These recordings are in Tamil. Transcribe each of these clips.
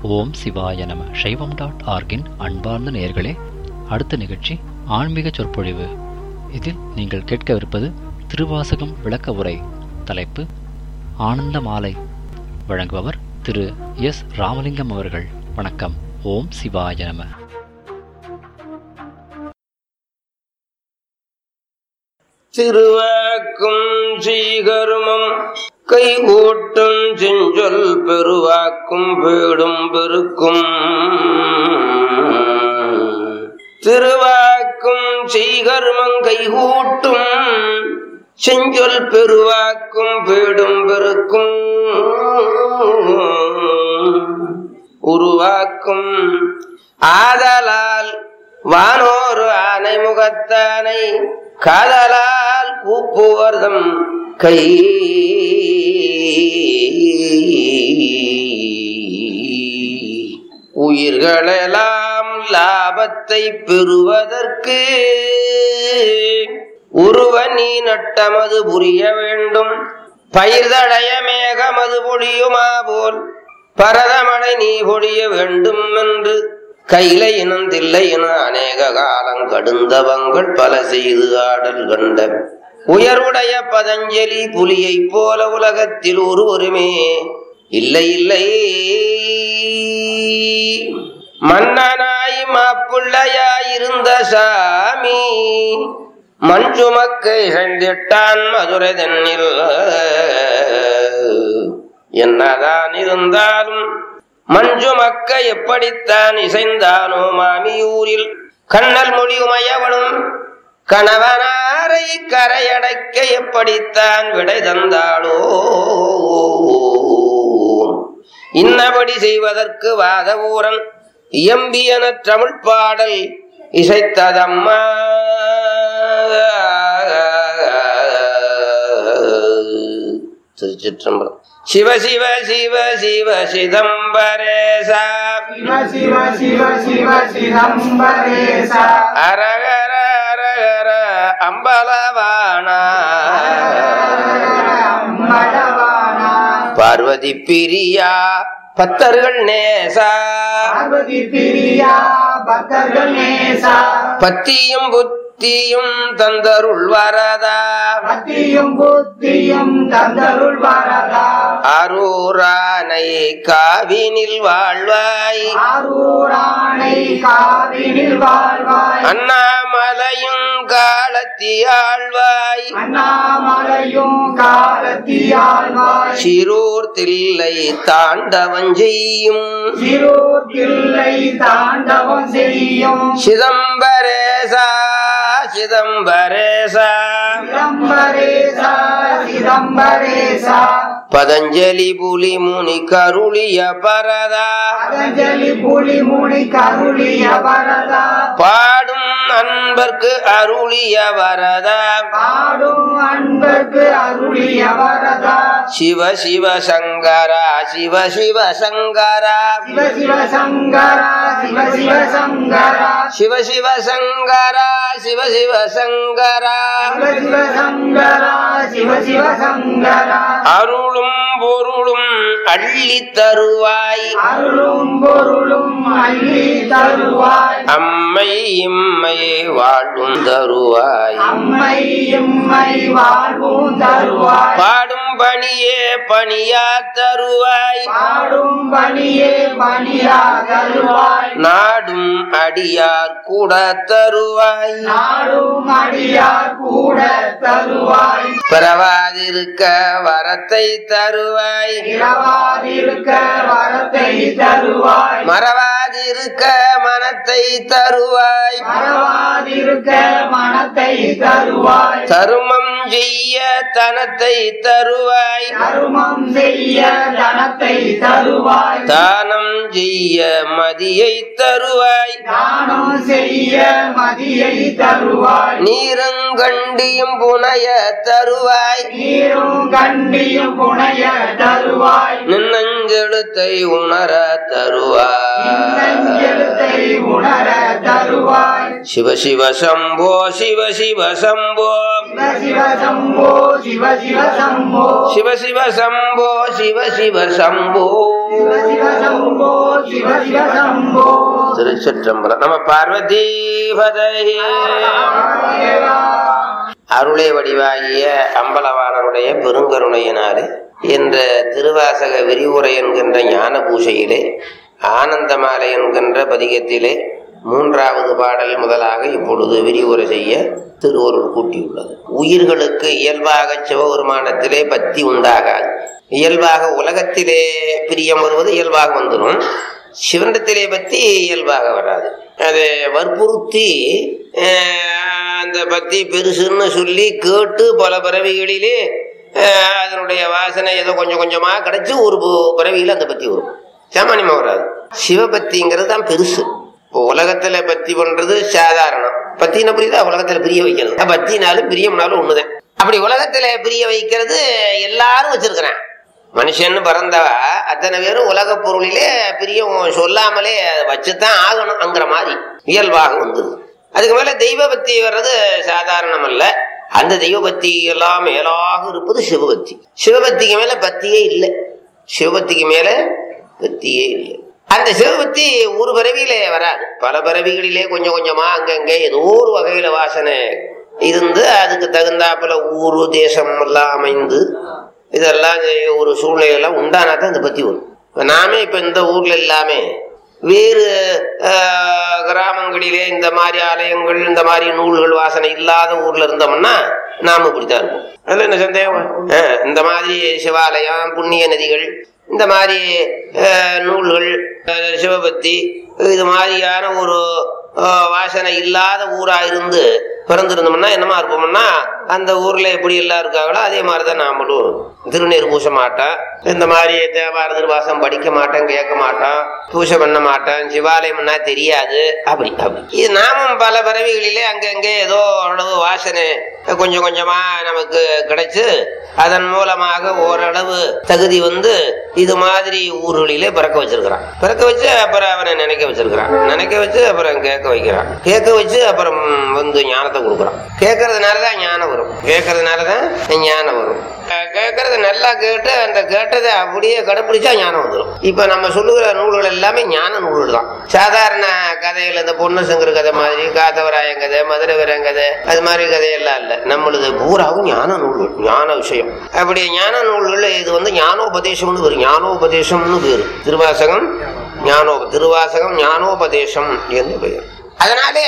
ஓம் சிவாய நம சைவம் டாட் ஆர்கின் அன்பார்ந்த நேயர்களே அடுத்த நிகழ்ச்சி ஆன்மீக சொற்பொழிவு இதில் நீங்கள் கேட்கவிருப்பது திருவாசகம் விளக்க உரை தலைப்பு ஆனந்த மாலை வழங்குபவர் திரு எஸ் ராமலிங்கம் அவர்கள் வணக்கம் ஓம் சிவாய நம திருவாக்கும் சீகருமம் கைகூட்டும் செஞ்சொல் பெருவாக்கும் பேடும் பெருக்கும் திருவாக்கும் செய்கர்மம் கைகூட்டும் செஞ்சொல் பெருவாக்கும் பேடும் பெருக்கும் உருவாக்கும் ஆதலால் வானோரு ஆனை முகத்தானை காதலால் கூப்புவர்தம் கை உயிர்களெல்லாம் லாபத்தை பெறுவதற்கு உருவ நீ நட்டமது புரிய வேண்டும் பயிர்தடைய மேகமது பொழியுமா போல் பரதமடை நீ பொழிய வேண்டும் என்று கையில இனம் தில்லை என அநேக காலம் கடுந்தவங்கள் பல செய்து ஆடல் கண்ட உயர்வுடைய பதஞ்சலி புலியை போல உலகத்தில் ஒருவருமே இல்லை இல்லை மன்னனாய் மாப்பிள்ளையாயிருந்த சாமி மஞ்சுமக்கை இழந்திட்டான் மதுரை தன்னில் என்னதான் இருந்தாலும் மஞ்சு மக்க எப்படித்தான் இசைந்தானோ மாமியூரில் கண்ணல் முடியுமையவனும் கணவனாரை கரையடைக்க எப்படித்தான் விடை தந்தாளோ இன்னபடி செய்வதற்கு வாதவூரன் இயம்பியன தமிழ் பாடல் இசைத்ததம்மா திருச்சிற்றம்பலம் சிவ சிவ சிவ சிவ சிதம்பரேசா சிவ சிவ சிவ சிவ சிதம்பரேசா அரகர அரகர அம்பலவானா அம்பலவானா பார்வதி பிரியா பத்தர்கள் நேசா பார்வதி பிரியா பக்தர்கள் நேசா பத்தியும் புத்தியும் தந்தருள் வரதா பக்தியும் புத்தியும் தந்தருள் வரதா அரூரானை காவினில் வாழ்வாய் ஆரூரானை காவினில் வாழ்வாய் அண்ணாமலையும் காலத்தி ஆழ்வாய் அண்ணாமலையும் காலத்தியாழ்வாய் சிரூர் தில்லை தாண்டவன் செய்யும் சிறூர் பிள்ளை தாண்டவம் செய்யும் சிதம்பரேசா சிதம்பரேசா சிதம்பரேசா சிதம்பரேசா பதஞ்சலி புலி முனி கருளிய பரதா பதஞ்சலி புலி முனி கருளிய வரதா பாடும் அன்பர்க்கு அருளிய வரதா பாடும் அன்பர்க்கு அருளிய வரதா சிவ சிவ சங்கரா சிவ சிவ சங்கரா சிவ சிவ சங்கரா சிவ சிவ சங்கரா சிவ சிவ சங்கரா சிவ சிவ சங்கரா சிவ சிவ சங்கரா சிவ சிவ சங்கரா அருளும் பொருளும் அள்ளி தருவாய் அருளும் பொருளும் அள்ளி தருவாய் அம்மை இம்மை வாழும் தருவாய் அம்மை எம்மை வாழ்வும் தருவாய் பாடும் பணியே பணியா தருவாய் பாடும் பணியே பணியா தருவாய் நாடும் அடியார் கூட தருவாய் நாடும் அடியார் கூட தருவாய் பிறவாதிருக்க வரத்தை தருவாய் இரவாதிருக்க வரத்தை தருவாய் மறவாதிருக்க மனத்தை தருவாய் மறவாதிருக்க மனத்தை தருவாய் தருமம் செய்ய தனத்தை தருவாய் தருமம் செய்ய தனத்தை தருவாய் தானம் செய்ய மதியை தருவாய் தானம் செய்ய மதியை தருவாய் நீரங்கண்டியும் புனைய தருவாய் நீரும் கண்டியும் புனைய தருவாய் நின்னஞ்செழுத்தை உணர தருவாய் நெஞ்செழுத்தை உணர தருவாய் சிவ சிவ சம்போ சிவ சிவ சம்போ சிவ சிவ சம்போ சிவ சிவ சம்போ சிவ சிவ சம்போ சிவ சிவ சம்போ சிவ சிவ சம்போ சிவ சிவ சம்போ திருச்சிற்றம்பலம் நம்ம பார்வதி அருளை வடிவாகிய அம்பலவாணனுடைய பெருங்கருணையினாலே என்ற திருவாசக விரிவுரை என்கின்ற ஞான பூசையிலே ஆனந்தமாலை என்கின்ற பதிகத்திலே மூன்றாவது பாடல் முதலாக இப்பொழுது விரிவுரை செய்ய திருவருள் கூட்டியுள்ளது உயிர்களுக்கு இயல்பாக சிவபெருமானத்திலே பக்தி உண்டாகாது இயல்பாக உலகத்திலே பிரியம் வருவது இயல்பாக வந்துடும் சிவனிடத்திலே பற்றி இயல்பாக வராது அதை வற்புறுத்தி அஹ், அந்த பக்தி பெருசுன்னு சொல்லி கேட்டு பல பிறவிகளிலே அஹ், அதனுடைய வாசனை ஏதோ கொஞ்சம் கொஞ்சமா கிடைச்சு ஒரு பு- பிறவியில அந்த பத்தி வரும் சாமானியமா வராது சிவபக்திங்கிறது தான் பெருசு இப்போ உலகத்துல பத்தி பண்றது சாதாரணம் பத்தின புரியுதா உலகத்துல பிரிய வைக்கிறது அஹ் பத்தினாலும் பிரியம்னாலும் ஒண்ணுதான் அப்படி உலகத்துல பிரிய வைக்கிறது எல்லாரும் வச்சிருக்கிறான் மனுஷன் பிறந்தவ அத்தனை பேரும் உலக பொருளிலே பிரியம் சொல்லாமலே அதை வச்சுதான் ஆகணும்ங்கிற மாதிரி இயல்பாக வந்துருது அதுக்கு மேல தெய்வ பக்தி வர்றது சாதாரணம் அல்ல அந்த தெய்வ பக்தி எல்லாம் மேலாக இருப்பது சிவபக்தி சிவபக்திக்கு மேல பக்தியே இல்லை சிவபக்திக்கு மேல பக்தியே இல்லை அந்த சிவபக்தி ஒரு பிறவியிலே வராது பல பிறவிகளிலே கொஞ்சம் கொஞ்சமா அங்கங்கே ஏதோ ஒரு வகையில வாசனை இருந்து அதுக்கு தகுந்தாப்புல ஊரு தேசம் எல்லாம் அமைந்து இதெல்லாம் ஒரு சூழ்நிலையெல்லாம் உண்டானா தான் இந்த பத்தி வரும் இப்ப நாமே இப்ப இந்த ஊர்ல எல்லாமே வேறு ஆஹ், கிராமங்களிலே இந்த மாதிரி ஆலயங்கள் இந்த மாதிரி நூல்கள் வாசனை இல்லாத ஊர்ல இருந்தோம்னா நாம இப்படித்தான் இருப்போம் அதுல என்ன சந்தேகம் ஆஹ், இந்த மாதிரி சிவாலயம் புண்ணிய நதிகள் இந்த மாதிரி ஆஹ், நூல்கள் ஆஹ், சிவபக்தி இது மாதிரியான ஒரு ஆஹ், வாசனை இல்லாத ஊரா இருந்து பிறந்திருந்தோம்னா என்னமா இருப்போம்னா அந்த ஊர்ல எப்படி எல்லாம் இருக்காங்களோ அதே மாதிரிதான் நாமளும் திருநீர் பூச மாட்டோம் இந்த மாதிரி தேவார திருவாசம் படிக்க மாட்டோம் கேட்க மாட்டோம் பூஜை பண்ண மாட்டோம் சிவாலயம்னா தெரியாது அப்படி அப்படி இது நாமும் பல பிறவிகளிலே அங்கங்கே ஏதோ ஓரளவு வாசனை கொஞ்சம் கொஞ்சமா நமக்கு கிடைச்சு அதன் மூலமாக ஓரளவு தகுதி வந்து இது மாதிரி ஊர்களிலே பிறக்க வச்சிருக்கிறான் பிறக்க வச்சு அப்புறம் அவனை நினைக்க வச்சிருக்கிறான் நினைக்க வச்சு அப்புறம் கேட்க வைக்கிறான் கேட்க வச்சு அப்புறம் வந்து ஞானத்தை கொடுக்குறான் கேட்கறதுனாலதான் ஞானம் வரும் கேட்கறதுனாலதான் ஞானம் வரும் கே- கேட்கறத நல்லா கேட்டு அந்த கேட்டதை அப்படியே கடைப்பிடிச்சா ஞானம் வந்துடும் இப்ப நம்ம சொல்லுகிற நூல்கள் எல்லாமே ஞான நூல்கள் தான் சாதாரண கதைகள் இந்த பொண்ணு சங்கர் கதை மாதிரி காத்தவராயன் கதை மதுரை வீரன் கதை அது மாதிரி கதையெல்லாம் இல்ல நம்மளது பூராவும் ஞான நூல்கள் ஞான விஷயம் அப்படி ஞான நூல்கள் இது வந்து ஞானோபதேசம்னு பேரு ஞானோபதேசம்னு பேரு திருவாசகம் ஞானோ திருவாசகம் ஞானோபதேசம் என்று பெயர் அதனாலே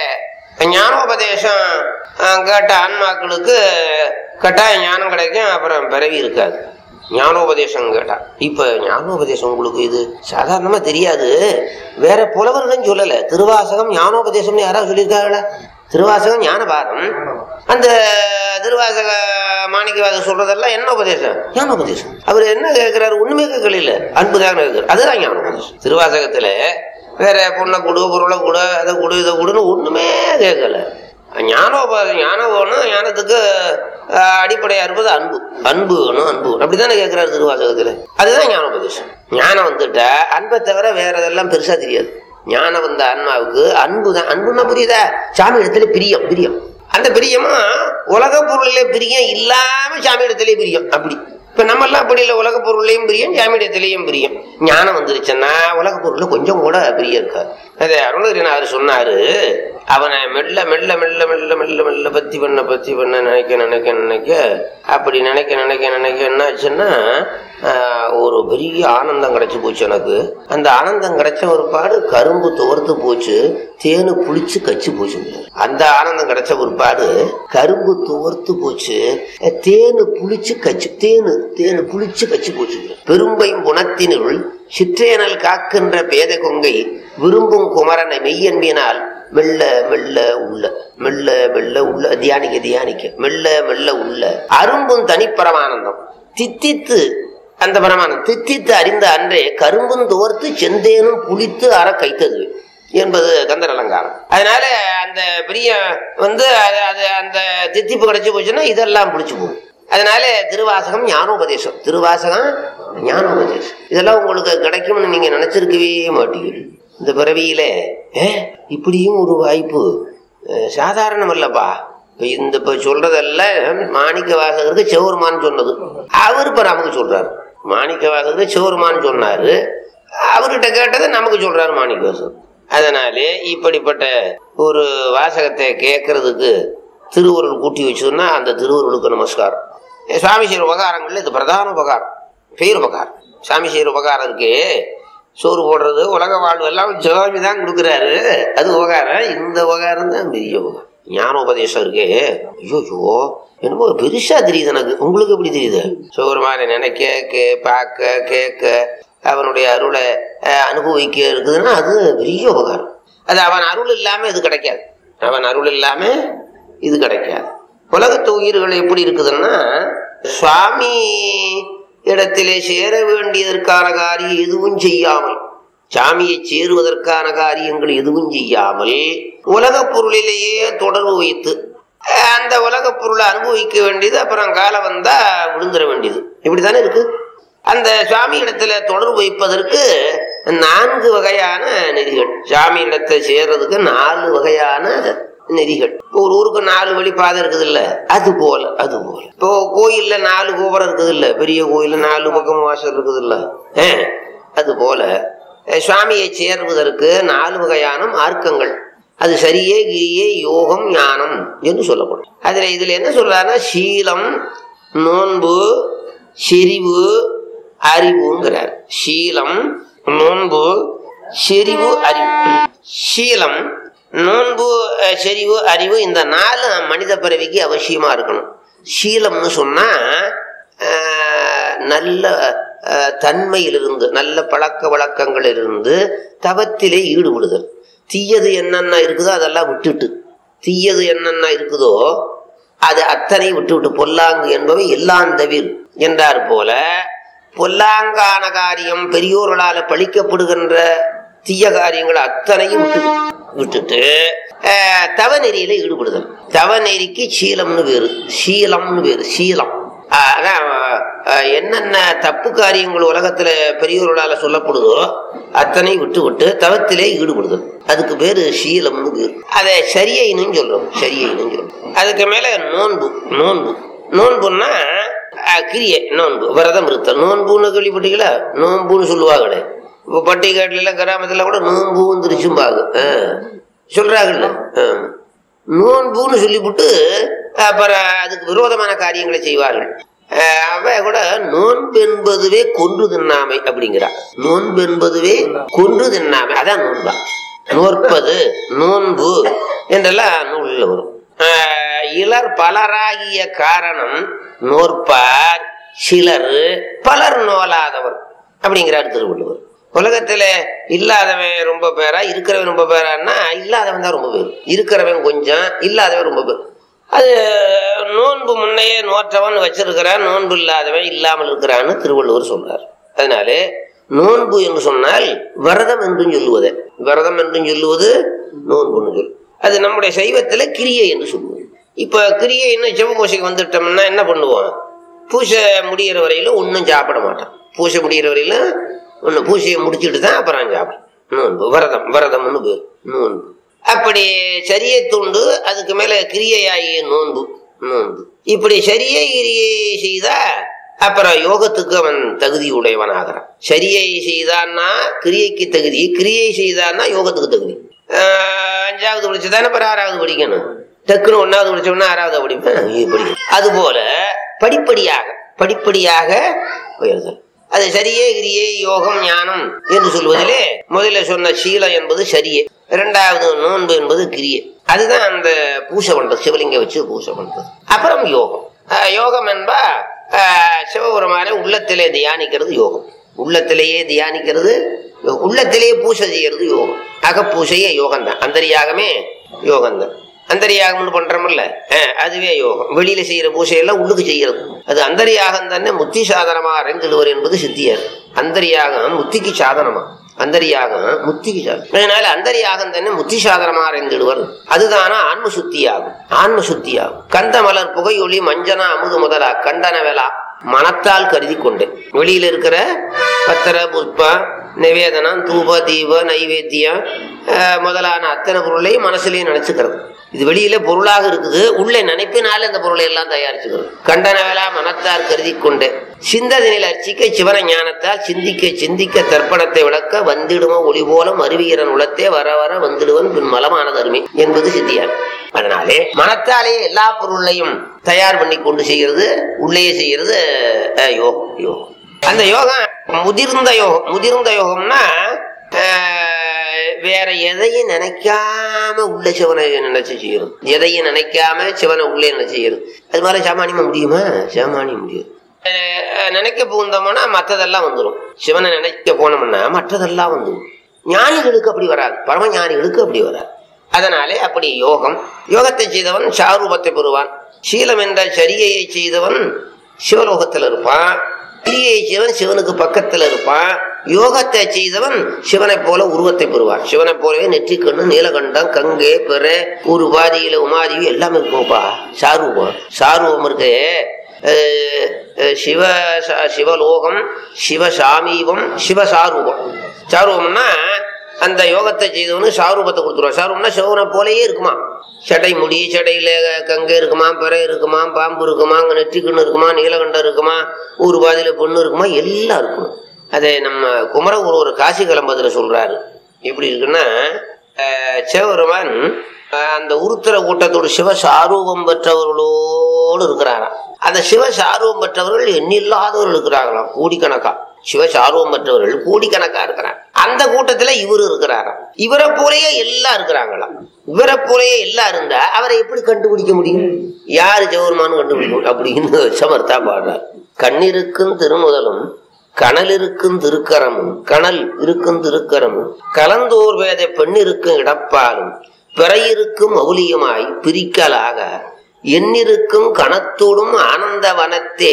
ஞானோபதேசம் அஹ், கேட்ட ஆன்மாக்களுக்கு கட்டாய ஞானம் கிடைக்கும் அப்புறம் பிறவி இருக்காது ஞானோபதேசம் கேட்டா இப்ப ஞானோபதேசம் உங்களுக்கு இது சாதாரணமா தெரியாது வேற புலவர்களும் சொல்லல திருவாசகம் ஞானோபதேசம்னு யாராவது சொல்லியிருக்காங்களா திருவாசகம் ஞானபாதம் அந்த திருவாசக மாணிக்கவாதம் சொல்றதெல்லாம் என்ன உபதேசம் ஞானோபதேசம் அவர் என்ன கேட்கிறாரு ஒண்ணுமே கேட்கல இல்ல அன்புதான் கேட்கிறார் அதுதான் ஞானோபதேசம் திருவாசகத்துல வேற பொண்ணை கொடு பொருளை கொடு அதை கொடு இதை கொடுன்னு ஒண்ணுமே கேட்கல ஞானோபாதம் ஞானம் வேணும் ஞானத்துக்கு ஆஹ், அடிப்படையா இருப்பது அன்பு அன்பு வேணும் அன்பு வேணும். அப்படித்தானே கேட்கிறாரு திருவாசகத்துல அதுதான் ஞானோபதேசம் ஞானம் வந்துட்டா அன்பை தவிர வேற இதெல்லாம் பெருசா தெரியாது ஞானம் வந்த ஆன்மாவுக்கு அன்பு தான் அன்புன்னா புரியுதா சாமி இடத்துல பிரியம் பிரியம் அந்த பிரியமும் உலக பொருளிலே பிரியம் இல்லாம சாமி இடத்திலே பிரியம் அப்படி இப்ப நம்ம எல்லாம் அப்படி இல்லை உலக பொருளையும் பிரியம் சாமியிடத்திலையும் பிரியம் ஞானம் வந்துருச்சுன்னா உலக பொருள்ல கொஞ்சம் கூட பிரியம் இருக்காது அது அருணகிரிநாதர் சொன்னாரு அவனை மெல்ல மெல்ல மெல்ல மெல்ல மெல்ல மெல்ல பத்தி பண்ண பத்தி பண்ண நினைக்க நினைக்க நினைக்க அப்படி நினைக்க நினைக்க நினைக்க என்ன ஆச்சுன்னா ஆஹ், ஒரு பெரிய ஆனந்தம் கிடைச்சு போச்சு எனக்கு அந்த ஆனந்தம் கிடைச்ச ஒரு பாடு கரும்பு துவர்த்து போச்சு தேனு புளிச்சு கச்சு போச்சு அந்த ஆனந்தம் கிடைச்ச ஒரு பாடு கரும்பு துவர்த்து போச்சு தேனு புளிச்சு கச்சு தேனு தேனு புளிச்சு கச்சு போச்சு பெரும்பையும் குணத்தினுள் சிற்றேனல் காக்கின்ற பேத கொங்கை விரும்பும் குமரனை மெய்யன்பினால் மெல்ல மெல்ல உள்ள மெல்ல மெல்ல உள்ள தியானிக்க தியானிக்க மெல்ல மெல்ல உள்ள அரும்பும் தனிப்பரமானந்தம் தித்தித்து அந்த பரமானந்தம் தித்தித்து அறிந்த அன்றே கரும்பும் தோர்த்து செந்தேனும் புளித்து அற கைத்தது என்பது கந்தர் அலங்காரம் அதனால அந்த பிரிய வந்து அது அது அந்த தித்திப்பு கிடைச்சு போச்சுன்னா இதெல்லாம் பிடிச்சு போகும் அதனால திருவாசகம் ஞானோபதேசம் திருவாசகம் ஞானோபதேசம் இதெல்லாம் உங்களுக்கு கிடைக்கும்னு நீங்க நினைச்சிருக்கவே மாட்டீங்க இந்த பிறவியில ஏ, இப்படியும் ஒரு வாய்ப்பு அஹ், சாதாரணம் இல்லப்பா இப்ப இந்த இப்ப சொல்றதெல்லாம் மாணிக்க வாசகருக்கு செவருமான்னு சொன்னது அவர் இப்ப நமக்கு சொல்றாரு மாணிக்க வாசகர் சிவருமான்னு சொன்னாரு அவர்கிட்ட கேட்டதை நமக்கு சொல்றாரு மாணிக்க வாசகர் அதனாலே இப்படிப்பட்ட ஒரு வாசகத்தை கேட்கறதுக்கு திருவருள் கூட்டி வச்சதுன்னா அந்த திருவருளுக்கு நமஸ்காரம் சுவாமி செய்கிற உபகாரங்கள்ல இது பிரதான உபகாரம் பேர் உபகாரம் சாமி செய்கிற உபகாரம் இருக்கு சோறு போடுறது உலக வாழ்வு எல்லாம் சுவாமி தான் கொடுக்குறாரு அது உபகாரம் இந்த உபகாரம் தான் பெரிய உபகாரம் ஞானோபதேசம் இருக்கே ஐயோ என்னமோ பெருசா தெரியுது எனக்கு உங்களுக்கு எப்படி தெரியுது சோறுமான நினைக்க கே பார்க்க கேட்க அவனுடைய அருளை அஹ், அனுபவிக்க இருக்குதுன்னா அது பெரிய உபகாரம் அது அவன் அருள் இல்லாம இது கிடைக்காது அவன் அருள் இல்லாம இது கிடைக்காது உலகத்து உயிர்கள் எப்படி இருக்குதுன்னா சுவாமி இடத்திலே சேர வேண்டியதற்கான காரியம் எதுவும் செய்யாமல் சாமியை சேருவதற்கான காரியங்கள் எதுவும் செய்யாமல் உலகப் பொருளிலேயே தொடர்பு வைத்து அஹ், அந்த உலகப் பொருளை அனுபவிக்க வேண்டியது அப்புறம் காலம் வந்தா விழுந்துட வேண்டியது இப்படித்தானே இருக்கு அந்த சுவாமி இடத்துல தொடர்பு வைப்பதற்கு நான்கு வகையான நெறிகள் சாமி இடத்தை சேர்றதுக்கு நாலு வகையான நெறிகள் இப்போ ஒரு ஊருக்கு நாலு வழி பாதை இருக்குது இல்ல அது போல அது போல இப்போ கோயில்ல நாலு கோபுரம் இருக்குது இல்ல பெரிய கோயில்ல நாலு பக்கம் வாசல் இருக்குது இல்ல அது போல அஹ், சுவாமியை சேருவதற்கு நாலு வகையான மார்க்கங்கள் அது சரியே கிரியே யோகம் ஞானம் என்று சொல்லப்படும் அதுல இதுல என்ன சொல்றாருன்னா சீலம் நோன்பு செறிவு அறிவுங்கிறார் சீலம் நோன்பு செறிவு அறிவு சீலம் நோன்பு அஹ், செறிவு அறிவு இந்த நாலு மனித பிறவிக்கு அவசியமா இருக்கணும் சீலம்னு சொன்னா அஹ், நல்ல அஹ், தன்மையிலிருந்து நல்ல பழக்க வழக்கங்களிலிருந்து தவத்திலே ஈடுபடுதல் தீயது என்னென்ன இருக்குதோ அதெல்லாம் விட்டுட்டு தீயது என்னென்ன இருக்குதோ அது அத்தனை விட்டு விட்டு பொல்லாங்கு என்பவை எல்லாம் தவிர என்றார் போல பொல்லாங்கான காரியம் பெரியோர்களால பழிக்கப்படுகின்ற தீய காரியங்கள் அத்தனையும் விட்டு விட்டுட்டு அஹ், தவநெறியில ஈடுபடுதல் தவநெறிக்கு சீலம்னு வேறு சீலம்னு வேறு சீலம் அஹ், அதான் அஹ், என்னென்ன தப்பு காரியங்கள் உலகத்துல பெரியோர்களால சொல்லப்படுதோ அத்தனை விட்டு விட்டு தவத்திலே ஈடுபடுதல் அதுக்கு பேரு சீலம்னு பேரு அதை சரியைன்னு சொல்றோம் சரியைன்னு சொல்றோம் அதுக்கு மேல நோன்பு நோன்பு நோன்புன்னா அஹ், கிரியை நோன்பு விரதம் இருத்தல் நோன்புன்னு கேள்விப்பட்டீங்களா நோன்புன்னு சொல்லுவாங்களே இப்போ பட்டிக்காட்டுல எல்லாம் கிராமத்துல கூட நோன்பு வந்துருச்சும்பாங்க அஹ், சொல்றாங்கல்ல அஹ். நோன்புன்னு சொல்லிவிட்டு அப்புறம் அதுக்கு விரோதமான காரியங்களை செய்வார்கள் அஹ் அவ கூட நோன்பு என்பதுவே கொன்று தின்னாமை அப்படிங்கிறா நோன்பு என்பதுவே கொன்று தின்னாமை அதான் நோன்பா நோற்பது நோன்பு என்றெல்லாம் நூலில் வரும் அஹ் இலர் பலராகிய காரணம் நோற்பார் சிலர் பலர் நோலாதவர் அப்படிங்கிறார் திருவள்ளுவர் உலகத்துல இல்லாதவன் ரொம்ப பேரா இருக்கிறவன் ரொம்ப பேரான்னா இல்லாதவன் தான் ரொம்ப பேர் இருக்கிறவன் கொஞ்சம் இல்லாதவன் ரொம்ப பேர் அது நோன்பு முன்னையே நோற்றவன் வச்சிருக்கிறான் நோன்பு இல்லாதவன் இல்லாமல் இருக்கிறான்னு திருவள்ளுவர் சொல்றார் அதனால நோன்பு என்று சொன்னால் விரதம் என்றும் சொல்லுவது விரதம் என்றும் சொல்லுவது நோன்புன்னு சொல் அது நம்முடைய சைவத்துல கிரியை என்று சொல்லுவோம் இப்ப கிரியை இன்னும் சிவபூசைக்கு வந்துட்டோம்னா என்ன பண்ணுவோம் பூசை முடியிற வரையிலும் ஒன்றும் சாப்பிட மாட்டான் பூசை முடியிற வரையிலும் ஒன்று பூசையை முடிச்சுட்டு தான் அப்புறம் சாப்பிடும் நோன்பு விரதம் விரதம்னு பேர் நோன்பு அப்படி சரியை தூண்டு அதுக்கு மேல கிரியையாகிய நோன்பு நோன்பு இப்படி சரியை கிரியை செய்தா அப்புறம் யோகத்துக்கு அவன் தகுதி உடையவனாகிறான் சரியை செய்தான்னா கிரியைக்கு தகுதி கிரியை செய்தான்னா யோகத்துக்கு தகுதி ஆஹ் அஞ்சாவது படிச்சுதானே அப்புறம் ஆறாவது படிக்கணும் டக்குன்னு ஒன்னாவது படிச்சோம்னா ஆறாவது படிப்பேன் இப்படி அதுபோல படிப்படியாக படிப்படியாக உயர்தல் அது சரியே கிரியே யோகம் ஞானம் என்று சொல்வதிலே முதல்ல சொன்ன சீலம் என்பது சரியே இரண்டாவது நோன்பு என்பது கிரியை அதுதான் அந்த பூசை பண்றது சிவலிங்க வச்சு பூசை பண்றது அப்புறம் யோகம் ஆஹ் யோகம் என்பா ஆஹ் சிவபெருமானை உள்ளத்திலே தியானிக்கிறது யோகம் உள்ளத்திலேயே தியானிக்கிறது யோகம். உள்ளத்திலேயே பூசை செய்யறது யோகம் அகப்பூசையே யோகம் தான் அந்தரியாகமே யோகம் தான் அந்தரியாகம்னு பண்றோம்ல அஹ், அதுவே யோகம் வெளியில செய்யற பூசையெல்லாம் உள்ளுக்கு செய்யறது அது அந்தரியாகம் தானே முத்தி சாதனமா அறிந்திடுவர் என்பது சித்தியார் அந்தரியாகம் முத்திக்கு சாதனமா அந்தரியாகம் முத்திக்கு சாதனம் அதனால அந்தரியாகம் தானே முத்தி சாதனமா அறிந்திடுவர் அதுதானா ஆன்ம சுத்தியாகும் ஆன்ம சுத்தியாகும் கந்த மலர் புகையொளி மஞ்சனா அமுது முதலா கண்டன வேளா மனத்தால் கருதி கொண்டேன் வெளியில இருக்கிற பத்திர புஷ்பம் நிவேதனம் தூப தீப நைவேத்தியம் அஹ், முதலான அத்தனை பொருளையும் மனசுலயே நினைச்சுக்கிறது இது வெளியில பொருளாக இருக்குது உள்ளே நினைப்பினால இந்த பொருளை எல்லாம் தயாரிச்சுக்கிறது கண்டனவேலா மனத்தார் கருதி கொண்டு சிந்ததனில் அர்ச்சிக்க சிவன ஞானத்தால் சிந்திக்க சிந்திக்க தர்ப்பணத்தை விளக்க வந்திடுமோ ஒளி போலும் அருவியரன் உளத்தே வர வர வந்துடுவன் பின் மலமான தருமை என்பது சித்தியார் அதனாலே மனத்தாலேயே எல்லா பொருளையும் தயார் பண்ணி கொண்டு செய்கிறது உள்ளே செய்கிறது அஹ், யோகம் யோகம் அந்த யோகம் முதிர்ந்த யோகம் முதிர்ந்த யோகம்னா அஹ், வேற எதையும் நினைக்காம உள்ள சிவனை நினைச்சு செய்யறது எதையும் நினைக்காம சிவனை உள்ளே நினைச்சு செய்யறது அது மாதிரி சாமானியமா முடியுமா சாமானியம் முடியும் அஹ், நினைக்க பூந்தோம்னா மற்றதெல்லாம் வந்துடும் சிவனை நினைக்க போனோம்னா மற்றதெல்லாம் வந்துடும் ஞானிகளுக்கு அப்படி வராது பரம ஞானிகளுக்கு அப்படி வராது அதனாலே அப்படி யோகம் யோகத்தை செய்தவன் சாரூபத்தை பெறுவான் சீலம் என்ற சரிகையை செய்தவன் சிவலோகத்தில் இருப்பான் கிரியையை செய்தவன் சிவனுக்கு பக்கத்தில் இருப்பான் யோகத்தை செய்தவன் சிவனை போல உருவத்தை பெறுவான் சிவனை போலவே நெற்றிக்கண்ணு நீலகண்டம் கங்கை பிற ஒரு பாதியில உமாதிவி எல்லாமே இருக்கும்ப்பா சாரூபம் சாரூபம் இருக்கு அஹ், அஹ், சிவ ச- சிவலோகம் சிவசாமீபம் சிவசாரூபம் சாரூபம்னா அந்த யோகத்தை செய்தவனு சாரூபத்தை கொடுத்துருவான் சாரூபம்னா சிவனை போலயே இருக்குமா சடை முடி சடையில கங்கை இருக்குமா பிறை இருக்குமா பாம்பு இருக்குமா அங்க நெற்றிக்கண்ணு இருக்குமா நீலகண்டம் இருக்குமா ஊர் பாதியில பொண்ணு இருக்குமா எல்லாம் இருக்கும் அதை நம்ம குமரகுரு ஒரு காசி கிளம்பதுல சொல்றாரு எப்படி இருக்குன்னா அஹ், சிவபெருமான் அஹ், அந்த உருத்திர கூட்டத்தோடு சிவ சாரூபம் பெற்றவர்களோடு இருக்கிறாராம் அந்த சிவ சாரூபம் பெற்றவர்கள் எண்ணில்லாதவர்கள் இருக்கிறாங்களாம் கோடிக்கணக்கா சிவ சாரூபம் பெற்றவர்கள் கோடிக்கணக்கா இருக்கிறாங்க அந்த கூட்டத்துல இவரு இருக்கிறாராம் இவரை போலயே எல்லாம் இருக்கிறாங்களாம் இவரை போலயே எல்லாம் இருந்தா அவரை எப்படி கண்டுபிடிக்க முடியும் யாரு ஜெவர்மான்னு கண்டுபிடிக்கும் அப்படின்னு சமர்த்தா பாடுறார் கண்ணிருக்கும் திருமுதலும் கனல் இருக்கும் திருக்கரமும் கனல் இருக்கும் திருக்கரமும் கலந்தோர் வேத பெண்ணிருக்கும் இடப்பாலும் பிறையிருக்கும் மௌலியமாய் பிரிக்கலாக எண்ணிருக்கும் கணத்தோடும் ஆனந்த வனத்தே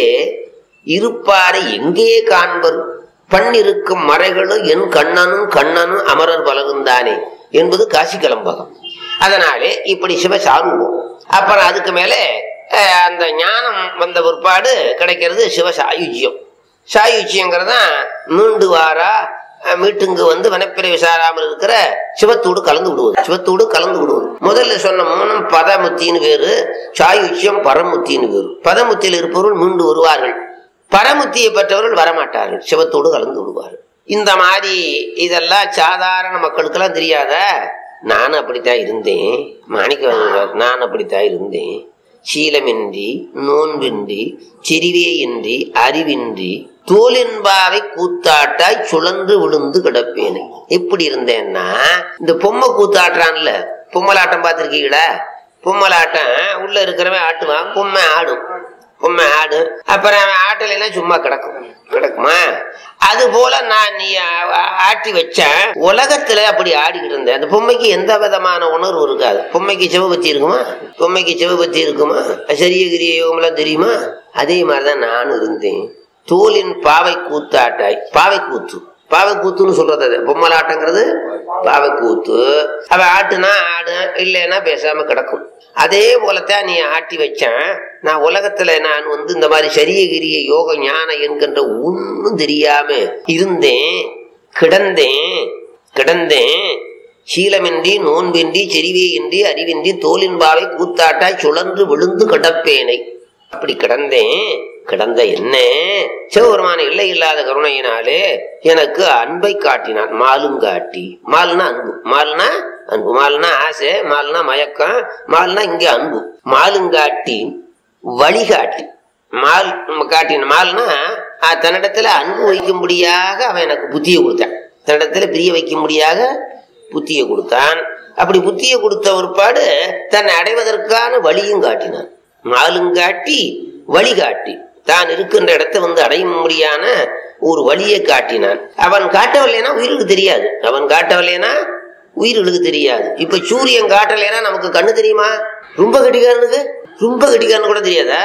இருப்பாரை எங்கே காண்பர் பண்ணிருக்கும் மறைகளும் என் கண்ணனும் கண்ணனும் அமரர் பலகுந்தானே என்பது காசி கிளம்பகம் அதனாலே இப்படி சிவசாரூபம் அப்புறம் அதுக்கு மேலே அஹ், அந்த ஞானம் வந்த பிற்பாடு கிடைக்கிறது சிவசாயுஜ்யம் சாயுச்சியங்கிறது தான் மீண்டு வாரா அஹ், மீட்டுங்கு வந்து வனப்பிறை விசாராமல் இருக்கிற சிவத்தோடு கலந்து விடுவது சிவத்தோடு கலந்து விடுவது முதல்ல சொன்ன மூணும் பதமுத்தின்னு வேறு சாயுச்சியம் பரமுத்தின்னு வேறு பதமுத்தியில் இருப்பவர்கள் மீண்டு வருவார்கள் பரமுத்தியை பெற்றவர்கள் வரமாட்டார்கள் சிவத்தோடு கலந்து விடுவார்கள் இந்த மாதிரி இதெல்லாம் சாதாரண மக்களுக்கெல்லாம் தெரியாத நான் அப்படித்தான் இருந்தேன் மாணிக்க நான் அப்படித்தான் இருந்தேன் சீலமின்றி நோன்பின்றி செறிவேயின்றி அறிவின்றி தோலின்பாவை கூத்தாட்டாய் சுழன்று விழுந்து கிடப்பேனே எப்படி இருந்தேன்னா இந்த பொம்மை கூத்தாட்டுறான்ல பொம்மலாட்டம் பார்த்திருக்கீங்களா பொம்மலாட்டம் உள்ள இருக்கிறவன் ஆட்டுவான் பொம்மை ஆடும் பொம்மை ஆடும் அப்புறம் அவன் ஆட்டலைன்னா சும்மா கிடக்கும் கிடக்குமா அது போல நான் நீ ஆ- ஆ- ஆட்டி வச்சேன் உலகத்துல அப்படி ஆடிக்கிட்டு இருந்தேன் அந்த பொம்மைக்கு எந்த விதமான உணர்வு இருக்காது பொம்மைக்கு சிவபத்தி இருக்குமா பொம்மைக்கு சிவபத்தி இருக்குமா சரியகிரிய யோகம்லாம் தெரியுமா அதே மாதிரிதான் நானும் இருந்தேன் தோலின் பாவை கூத்தாட்டாய் பாவை கூத்து பாவை கூத்துன்னு சொல்றது அது பொம்மலாட்டங்கிறது பாவை கூத்து அவ ஆட்டுனா ஆடு இல்லைன்னா பேசாம கிடக்கும் அதே போலத்தான் நீ ஆட்டி வச்சேன் நான் உலகத்துல நான் வந்து இந்த மாதிரி சரியகிரிய யோக ஞானம் என்கின்ற ஒன்னும் தெரியாம இருந்தேன் கிடந்தேன் கிடந்தேன் சீலமின்றி நோன்பின்றி செறிவேயின்றி அறிவின்றி தோலின் பாவை கூத்தாட்டாய் சுழன்று விழுந்து கிடப்பேனை அப்படி கிடந்தேன் கிடந்த என்ன சிவபெருமான இல்லை இல்லாத கருணையினாலே எனக்கு அன்பை காட்டினான் மாலும் காட்டி மாலுனா அன்பு மாலுனா அன்பு மாலுனா ஆசை மாலுனா மயக்கம் மாலுனா இங்க அன்பு மாலுங்காட்டி வழிகாட்டி மால் காட்டின மால்னா அஹ், தன்னிடத்துல அன்பு வைக்கும்படியாக அவன் எனக்கு புத்தியை கொடுத்தான் தன்னிடத்துல பிரிய வைக்கும்படியாக புத்தியை கொடுத்தான் அப்படி புத்தியை கொடுத்த ஒருபாடு தன்னை அடைவதற்கான வழியும் காட்டினான் மாலுங்காட்டி வழிகாட்டி தான் இருக்கின்ற இடத்தை வந்து அடையும்படியான ஒரு வழியை காட்டினான் அவன் காட்டவில்லைனா உயிருக்கு தெரியாது அவன் காட்டவில்லைனா உயிர்களுக்கு தெரியாது இப்ப சூரியன் காட்டலைன்னா நமக்கு கண்ணு தெரியுமா ரொம்ப கட்டிக்காரனுக்கு ரொம்ப கட்டிக்காரனு கூட தெரியாதா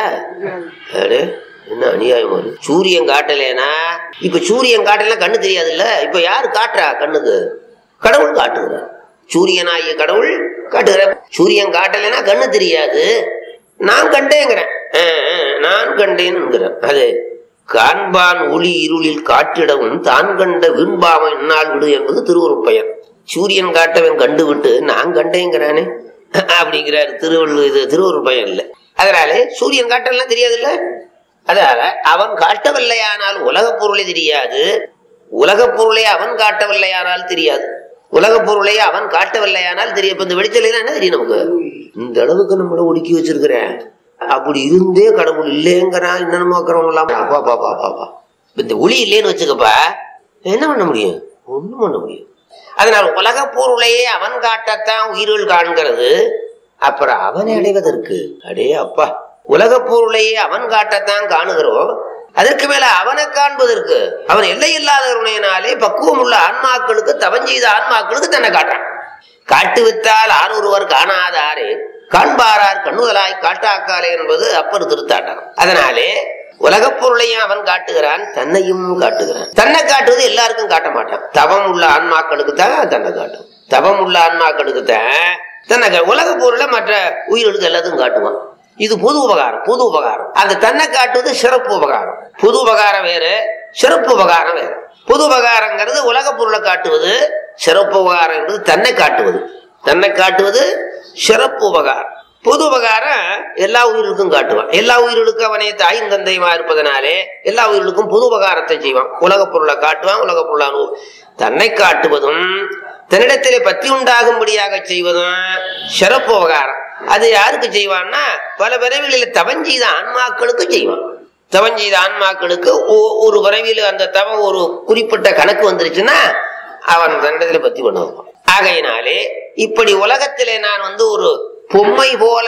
அடே, என்ன அநியாயம் அது சூரியன் காட்டலைனா இப்ப சூரியன் காட்டலைன்னா கண்ணு தெரியாதுல்ல இப்ப யாரு காட்டுறா கண்ணுக்கு கடவுள் காட்டுகிறார் சூரியனாகிய கடவுள் காட்டுகிறார் சூரியன் காட்டலைன்னா கண்ணு தெரியாது நான் கண்டேங்கிறேன் ஆ, ஆ, நான் கண்டேன்னுங்கிறேன் அது காண்பான் ஒளி இருளில் காட்டிடவும் தான் கண்ட வீண்பாவம் என்னால் விடு என்பது திருவருட் பெயர் சூரியன் காட்டவன் கண்டு விட்டு நான் கண்டேங்கிறானே அப்படிங்கிறாரு திருவள்ளு இது திருவள்ளுவர் பையன் இல்லை அதனால சூரியன் காட்டலாம் தெரியாது இல்ல அதனால அவன் காட்டவில்லையானால் உலகப் பொருளை தெரியாது உலகப் பொருளை அவன் காட்டவில்லையானால் தெரியாது உலகப் பொருளை அவன் காட்டவில்லையானால் தெரியும் இப்ப இந்த வெளிச்சலாம் என்ன தெரியும் நமக்கு இந்த அளவுக்கு நம்மள ஒடுக்கி வச்சிருக்கிறேன் அப்படி இருந்தே கடவுள் இல்லைங்கிறான் என்னென்னமோ இருக்கிறவங்களாம் பா பா பா பா பா இப்ப இந்த ஒளி இல்லைன்னு வச்சுக்கப்பா என்ன பண்ண முடியும் ஒண்ணும் பண்ண முடியும் அதனால் உலகப் பொருளையே அவன் காட்டத்தான் உயிர்கள் காண்கிறது அப்புறம் அவனை அடைவதற்கு அடே அப்பா உலகப் பொருளையே அவன் காட்டத்தான் காணுகிறோம் அதற்கு மேல அவனை காண்பதற்கு அவன் எல்லை இல்லாதவனையினாலே பக்குவம் உள்ள ஆன்மாக்களுக்கு தவம் செய்த ஆன்மாக்களுக்கு தன்னை காட்டுறான் காட்டு வித்தால் ஆரொருவர் காணாதாரே காண்பாரார் கண்ணுதலாய் காட்டாக்காலே என்பது அப்பர் திருத்தாட்டம் அதனாலே உலகப் பொருளையும் அவன் காட்டுகிறான் தன்னையும் காட்டுகிறான் தன்னை காட்டுவது எல்லாருக்கும் காட்ட மாட்டான் தவம் உள்ள ஆன்மாக்களுக்கு தான் தன்னை காட்டும் தவம் உள்ள ஆன்மாக்களுக்கு தான் தன்னை கா- உலகப் பொருளை மற்ற உயிர்களுக்கு எல்லாத்துக்கும் காட்டுவான் இது பொது உபகாரம் பொது உபகாரம் அந்த தன்னை காட்டுவது சிறப்பு உபகாரம் பொது உபகாரம் வேறு சிறப்பு உபகாரம் வேறு பொது உபகாரங்கிறது உலகப் பொருளை காட்டுவது சிறப்பு உபகாரம் என்பது தன்னை காட்டுவது தன்னை காட்டுவது சிறப்பு உபகாரம் பொது உபகாரம் எல்லா உயிர்களுக்கும் காட்டுவான் எல்லா உயிர்களுக்கும் அவனே தாயும் தந்தையுமா இருப்பதனாலே எல்லா உயிர்களுக்கும் பொது உபகாரத்தை செய்வான் உலகப் பொருளை காட்டுவான் உலகப் பொருளை அனுபவம் தன்னை காட்டுவதும் தன்னிடத்திலே பத்தி உண்டாகும்படியாக செய்வதும் சிறப்பு உபகாரம் அது யாருக்கு செய்வான்னா பல பிறவிகளில் தவஞ்செய்த ஆன்மாக்களுக்கு செய்வான் தவஞ்செய்த ஆன்மாக்களுக்கு ஒ- ஒரு பிறவியில் அந்த தவம் ஒரு குறிப்பிட்ட கணக்கு வந்துருச்சுன்னா அவன் தண்டத்தில் பத்தி பண்ண வைப்பான் ஆகையினாலே இப்படி உலகத்திலே நான் வந்து ஒரு பொம்மை போல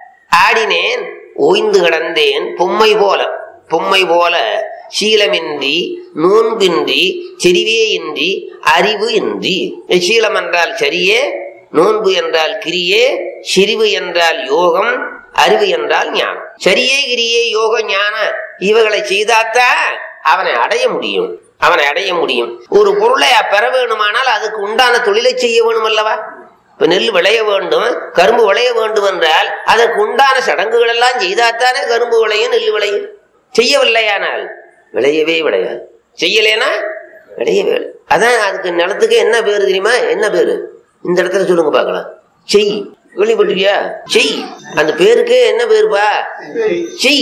ஆடினேன் ஓய்ந்து கிடந்தேன் பொம்மை போல பொம்மை போல சீலமின்றி நோன்பின்றி செறிவே இன்றி அறிவு இன்றி சீலம் என்றால் சரியே நோன்பு என்றால் கிரியே சிரிவு என்றால் யோகம் அறிவு என்றால் ஞானம் சரியே கிரியே யோக ஞான இவைகளை செய்தாத்தான் அவனை அடைய முடியும் அவனை அடைய முடியும் ஒரு பொருளை பெற வேணுமானால் அதுக்கு உண்டான தொழிலை செய்ய வேணும் அல்லவா இப்ப நெல் விளைய வேண்டும் கரும்பு விளைய வேண்டும் என்றால் அதற்கு உண்டான சடங்குகள் எல்லாம் செய்தாத்தானே கரும்பு விளையும் நெல் விளையும் செய்யவில்லையானால் விளையவே விளையாது செய்யலேனா விளையவே விளை- அதான் அதுக்கு நிலத்துக்கு என்ன பேரு தெரியுமா என்ன பேரு இந்த இடத்துல சொல்லுங்க பார்க்கலாம் செய் கேள்விப்பட்டிருக்கியா செய் அந்த பேருக்கே என்ன பேருப்பா செய்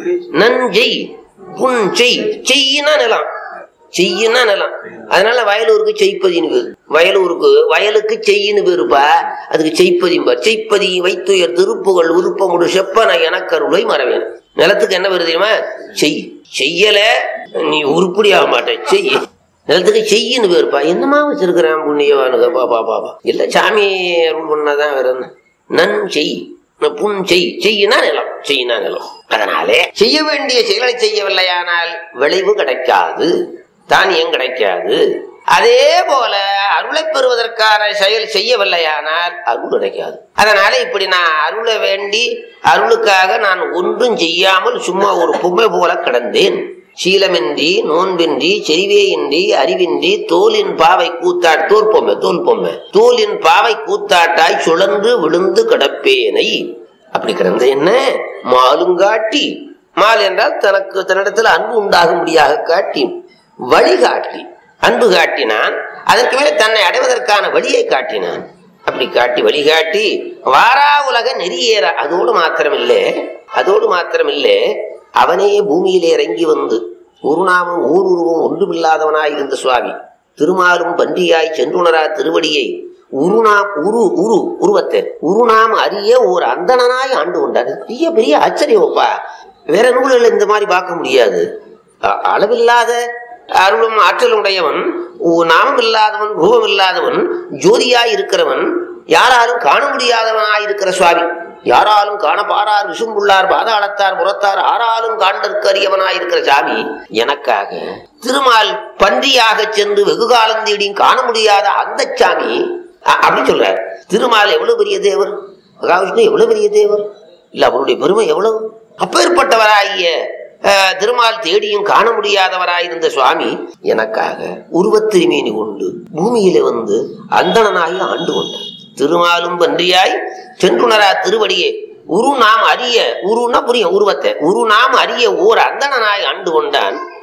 நஞ்செய் புன் செய் செய்யினா நிலம் செய்யினா நிலம் அதனால வயலூருக்கு செய்ப்பதின்னு பேரு வயலூருக்கு வயலுக்கு செய்யின்னு பேருப்பா அதுக்கு செய்ப்பதிம்பார் செய்ப்பதி வைத்துயர் திருப்புகள் உருப்பமுடு செப்பன எனக்கருளை மறவேன் நிலத்துக்கு என்ன பேரு தெரியுமா செய் செய்யல நீ உருப்படியாக மாட்ட செய் நிலத்துக்கு செய்யின்னு பேருப்பா என்னமா வச்சிருக்கிறான் புண்ணியவானுங்க பாப்பா பாப்பா இல்ல சாமி அருள் பண்ணாதான் வேற என்ன நன் செய் புன் செய் செய்யினா நிலம் செய்யினா நிலம் அதனாலே செய்ய வேண்டிய செயலை செய்யவில்லையானால் விளைவு கிடைக்காது தானியம் கிடைக்காது அதே போல அருளை பெறுவதற்கான செயல் செய்யவில்லையானால் அருள் கிடைக்காது அதனால இப்படி நான் அருளை வேண்டி அருளுக்காக நான் ஒன்றும் செய்யாமல் சும்மா ஒரு பொம்மை போல கிடந்தேன் சீலமின்றி நோன்பின்றி செறிவேயின்றி அறிவின்றி தோலின் பாவை கூத்தாட் தோல் பொம்மை தோல் பொம்மை தோலின் பாவை கூத்தாட்டாய் சுழன்று விழுந்து கிடப்பேனை அப்படி கிடந்த என்ன மாலுங்காட்டி மால் என்றால் தனக்கு தன்னிடத்தில் அன்பு உண்டாகும்படியாக காட்டி வழிகாட்டி அன்பு காட்டினான் அதற்கு மேலே தன்னை அடைவதற்கான வழியை காட்டினான் அப்படி காட்டி வழிகாட்டி வாரா உலக நெறியேற அதோடு மாத்திரமில்லை அதோடு மாத்திரமில்லை அவனே பூமியிலே இறங்கி வந்து ஒரு நாமம் ஊருருவம் ஒன்றுமில்லாதவனாய் இருந்த சுவாமி திருமாலும் பன்றியாய் சென்றுணரா திருவடியை உருநாம் உரு உரு உருவத்தை உருநாம் அறிய ஒரு அந்தணனாய் ஆண்டு கொண்டார் இது பெரிய பெரிய ஆச்சரியப்பா வேற நூல்கள் இந்த மாதிரி பார்க்க முடியாது அ- அளவில்லாத அருளும் ஆற்றலும் உடையவன் உ- நாமம் இல்லாதவன் ரூபம் இல்லாதவன் ஜோதியாய் இருக்கிறவன் யாராலும் காண முடியாதவனாய் இருக்கிற சுவாமி யாராலும் காண பாரார் விசும்புள்ளார் பாதாளத்தார் புறத்தார் ஆறாலும் காண்டற்கு அறியவனாய் இருக்கிற சாமி எனக்காக திருமால் பன்றியாக சென்று வெகு காலம் தேடியும் காண முடியாத அந்த சாமி அ- அப்படி சொல்றார் திருமால் எவ்வளவு பெரிய தேவர் மகாவிஷ்ணு எவ்வளவு பெரிய தேவர் இல்ல அவருடைய பெருமை எவ்வளவு அப்பேற்பட்டவராகிய அஹ், திருமால் தேடியும் காண முடியாதவராயிருந்த சுவாமி எனக்காக உருவத்திருமேனி கொண்டு பூமியில வந்து அந்தணனாகி ஆண்டு கொண்டார் திருமாலும் பன்றியாய் சென்றுணரா திருவடியே உரு நாம் அறிய உருன்னா புரியும் உருவத்தை உரு நாம் அறிய ஓர் அந்தணனாய் ஆண்டு கொண்டான்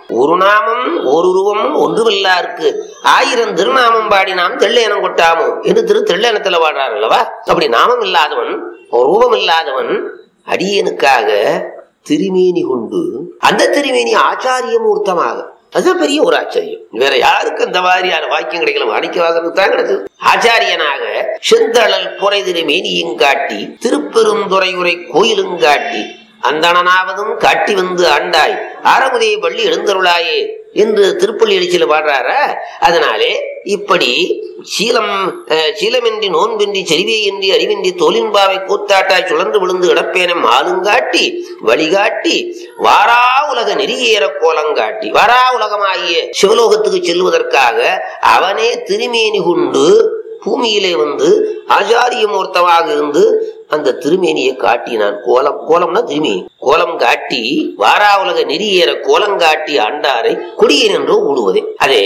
ஒரு நாமம் ஒரு உருவம் ஒன்றுமில்லாருக்கு ஆயிரம் திருநாமம் பாடி நாம் தெள்ளையனம் கொட்டாமோ என்று திரு தெள்ளையனத்துல பாடுறார் அல்லவா அப்படி நாமம் இல்லாதவன் ரூபம் இல்லாதவன் அடியனுக்காக திருமேனி கொண்டு அந்த திருமேனி ஆச்சாரிய மூர்த்தமாக அதுதான் பெரிய ஒரு ஆச்சரியம் வேற யாருக்கு அந்த மாதிரியான வாக்கியம் கிடைக்கல மாணிக்க வாசனுக்கு தான் கிடைச்சது ஆச்சாரியனாக செந்தழல் புரை திருமேனியும் காட்டி திருப்பெருந்துறை உரை கோயிலும் காட்டி அந்தணனாவதும் காட்டி வந்து ஆண்டாய் ஆரமுதே பள்ளி எழுந்தருளாயே என்று திருப்பள்ளி எழுச்சியில் பாடுறாரா அதனாலே இப்படி சீலம் அஹ், சீலமின்றி நோன்பின்றி செறிவேயின்றி அறிவின்றி தோலின்பாவை கூத்தாட்டாய் சுழன்று விழுந்து இடப்பேன மாலுங்காட்டி வழிகாட்டி வாரா உலக நெறியேற கோலங்காட்டி வாரா உலகமாகிய சிவலோகத்துக்கு செல்வதற்காக அவனே திருமேனி கொண்டு பூமியிலே வந்து ஆச்சாரிய மூர்த்தமாக இருந்து அந்த திருமேனியை காட்டினான் கோலம் கோலம்னா திருமேனி கோலம் காட்டி வாரா உலக நெறியேற கோலம் காட்டி ஆண்டாரை குடியேன் என்றோ கூடுவதே அதே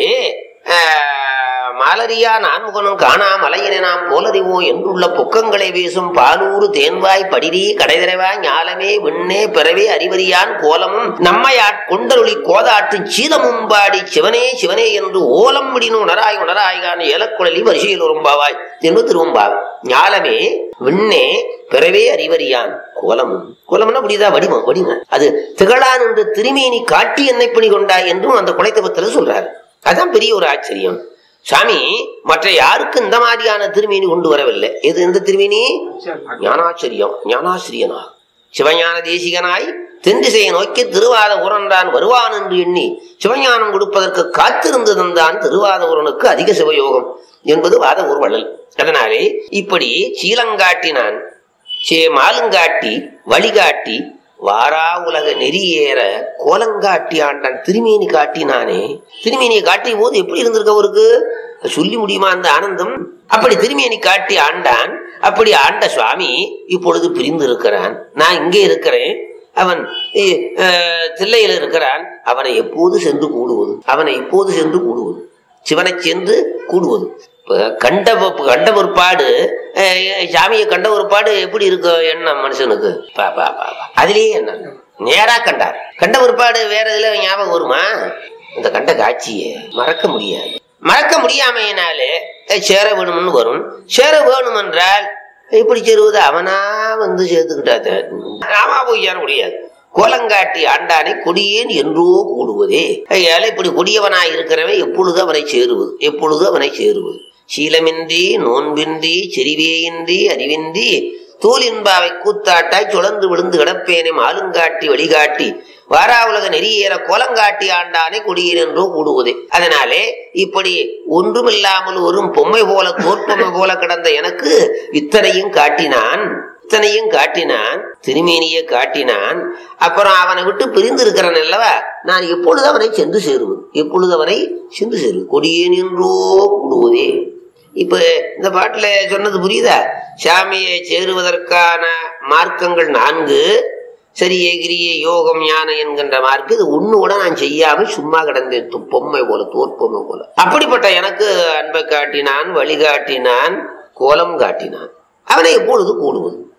ஆஹ், மாலரியா நான்முகனும் காணா மலையினை நாம் போலறிவோம் என்றுள்ள பொக்கங்களை வீசும் பாலூறு தேன்வாய் படிரி கடைதரைவாய் ஞாலமே விண்ணே பிறவே அறிவறியான் கோலமும் நம்மையாட் கொண்டருளி கோதாட்டு சீலமும் பாடி சிவனே சிவனே என்று ஓலம் விடினும் உணராய் உணராய்கான் ஏலக்குழலி வரிசையில் உரும்பாவாய் என்று திரும்பாவை ஞாலமே விண்ணே பிறவே அறிவறியான் கோலமும் கோலம்னா புரியுதா வடிவம் வடிவம் அது திகழான் என்று திருமேனி காட்டி என்னை பணி கொண்டாய் என்றும் அந்த குலைத்தபத்தில் சொல்றாரு அதான் பெரிய ஒரு ஆச்சரியம் சாமி மற்ற யாருக்கும் இந்த மாதிரியான திருமேனி கொண்டு வரவில்லை எது இந்த திருமேனி ஞானாச்சரியம் ஞானாசிரியனா சிவஞான தேசிகனாய் தென்திசையை நோக்கி திருவாத உரன்றான் வருவான் என்று எண்ணி சிவஞானம் கொடுப்பதற்கு காத்திருந்து தந்தான் திருவாத உரனுக்கு அதிக சிவயோகம் என்பது வாத ஊர்வலல் அதனாலே இப்படி சீலங்காட்டினான் சே மாலுங்காட்டி வழிகாட்டி வாரா உலக நெறியேற கோலங்காட்டி ஆண்டான் திருமேனி காட்டினானே திருமேனியை காட்டிய போது எப்படி இருந்திருக்க அவருக்கு சொல்லி முடியுமா அந்த ஆனந்தம் அப்படி திருமேனி காட்டி ஆண்டான் அப்படி ஆண்ட சுவாமி இப்பொழுது பிரிந்து இருக்கிறான் நான் இங்கே இருக்கிறேன் அவன் இ- அஹ், தில்லையில் இருக்கிறான் அவனை எப்போது சென்று கூடுவது அவனை எப்போது சென்று கூடுவது சிவனை சென்று கூடுவது இப்ப கண்ட ப- கண்ட பிற்பாடு அஹ், சாமியை கண்ட பிற்பாடு எப்படி இருக்கு எண்ணம் மனுஷனுக்கு பா பா பா பா. அதுலயே என்ன நேரா கண்டார் கண்ட பிற்பாடு வேற இதுல ஞாபகம் வருமா இந்த கண்ட காட்சியை மறக்க முடியாது மறக்க முடியாமையினாலே அஹ், சேர வேணும்னு வரும் சேர வேணும் என்றால் இப்படி சேருவது அவனா வந்து சேர்த்துக்கிட்டா நாமா போய் சேர முடியாது கோலங்காட்டி ஆண்டானை கொடியேன் என்றோ கூடுவதே ஐயால இப்படி கொடியவனாய் இருக்கிறவன் எப்பொழுது அவனை சேருவது எப்பொழுது அவனை சேருவது சீலமின்றி நோன்பின்றி செறிவேயின்றி அறிவின்றி தூலின்பாவை கூத்தாட்டாய் சுழந்து விழுந்து கிடப்பேனை மாலுங்காட்டி வழிகாட்டி வாரா உலக நெறியேற கோலங்காட்டி ஆண்டானே கொடியேன் என்றோ கூடுவதே அதனாலே இப்படி ஒன்றுமில்லாமல் ஒரு பொம்மை போல தோற்பொம்மை போல கிடந்த எனக்கு இத்தனையும் காட்டினான் இத்தனையும் காட்டினான் திருமேனியை காட்டினான் அப்புறம் அவனை விட்டு பிரிந்து இருக்கிறான் அல்லவா நான் எப்பொழுது அவனை சென்று சேருவது எப்பொழுது அவனை சென்று சேருவது கொடியேன் என்றோ கூடுவதே இப்ப இந்த பாட்டுல சொன்னது புரியுதா சாமியை சேருவதற்கான மார்க்கங்கள் நான்கு சரியே கிரியே யோகம் ஞானம் என்கின்ற மார்க்கு இது ஒண்ணு கூட நான் செய்யாம சும்மா கிடந்தேன் து- பொம்மை போல தோற்பொம்மை போல அப்படிப்பட்ட எனக்கு அன்பை காட்டினான் வழிகாட்டினான் கோலம் காட்டினான் அவனை எப்பொழுது கூடுவது